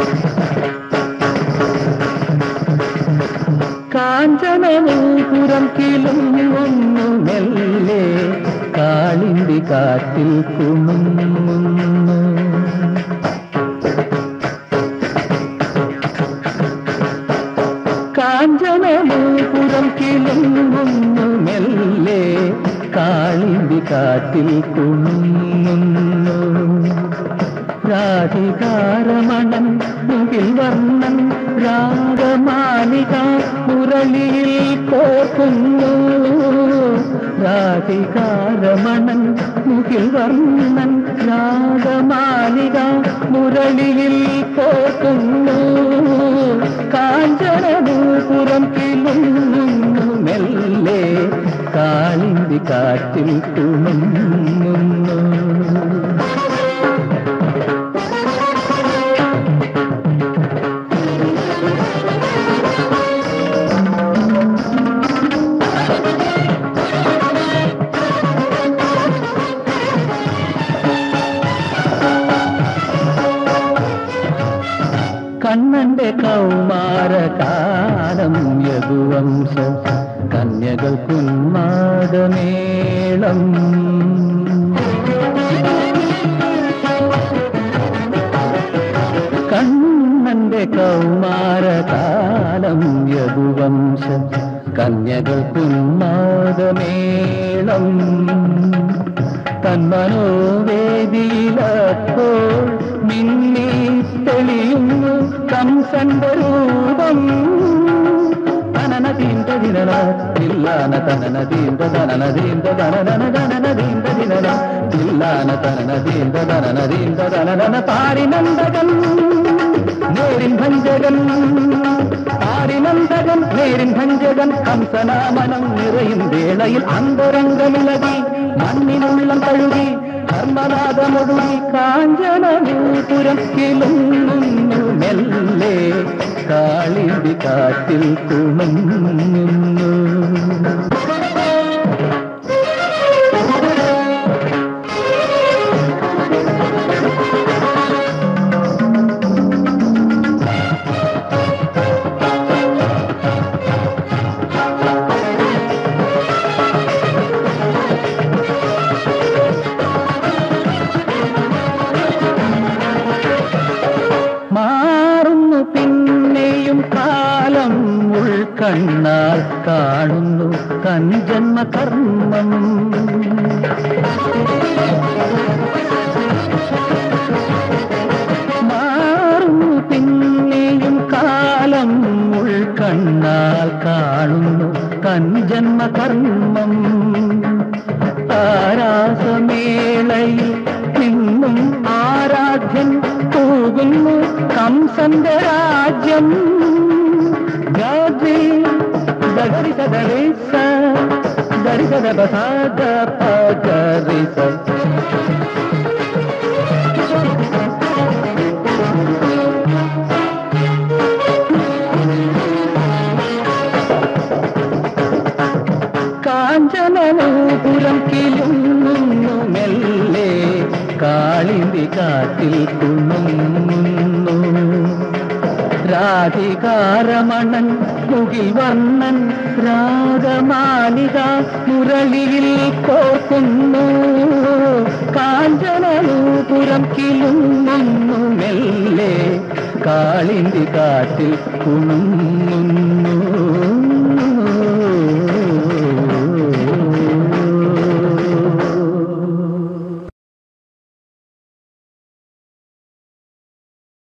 കാഞ്ചനപുരം കിളുങ്ങുന്നു മെല്ലെ കാളിന്തി കാറ്റിൽ കുണുങ്ങുന്നു കാഞ്ചനപുരം കിളുങ്ങുന്നു മെല്ലെ കാളിന്തി കാറ്റിൽ കുണുങ്ങുന്നു രാധികാരമണൻ മുകിൽ വർണ്ണൻ രാഗമാലിക മുരളിയിൽ കോർക്കുന്നു രാധികാരമണൻ മുകിൽ വർണ്ണൻ രാഗമാലിക മുരളിയിൽ കോർക്കുന്നു കാഞ്ചനപുരം കിളുന്നു മെല്ലെ കാളിന്തി കാറ്റിൽ തുണുങ്ങുന്നു കണ്ണന്റെ കൗമാരകാലം യദുവംശം കന്യകൾ കുന്മാടമേളം കണ്ണന്റെ കൗമാരകാലം യദുവംശം കന്യകൾ കുന്മാടമേളം തന്മനോവേദിയിലപ്പോൾ മിന്നി തെളിയുന്നു കംസന്റെ രൂപം തനന തീന്ത ദിനന ഇല്ലാന തനന തീന്ത തനന തീന്ത തനന തനന തീന്ത ദിനന ഇല്ലാന തനന തീന്ത തനന തീന്ത തനന പാരിനന്ദകൻ നേരിൻ ഭഞ്ജകൻ പാരിനന്ദകൻ നേരിൻ ഭഞ്ജകൻ കംസനാമനം നിറയും വേളയിൽ അന്തരംഗമിളകി മണ്ണിനുള്ളം തഴുകി ധർമ്മനാഥമൊഴുകി കാഞ്ചനപുരം കിളുങ്ങുന്നു മെല്ലെ കാളിന്തി കാറ്റിൽ കുണുങ്ങുന്നു മാറുന്നു പിന്നെയും കാലം ഉൾക്കണ്ണാൽ കാണുന്നു തൻ ജന്മകർമ്മം മാറുന്നു പിന്നെയും കാലം ഉൾക്കണ്ണാൽ കാണുന്നു തൻ ജന്മകർമ്മം താരാസമേളയിൽ നിന്നും ആരാധ്യൻ പോകുന്നു കംസന്റെ രാജ്യം ഗാദ്രി ദഗരി സദരിസ ദരിസദ ബസാദ പഗരിസ കാഞ്ചനപുരം കിളുങ്ങുന്നു മെല്ലെ കാളിന്തി കാറ്റിൽ കുണുങ്ങുന്നു രാധികാരമണൻ മുകിൽ വർണ്ണൻ രാഗമാലിക മുരളിയിൽ കോർക്കുന്നു കാഞ്ചനപുരം കിളുങ്ങുന്നു മെല്ലെ കാളിന്തി കാറ്റിൽ കുണുങ്ങുന്നു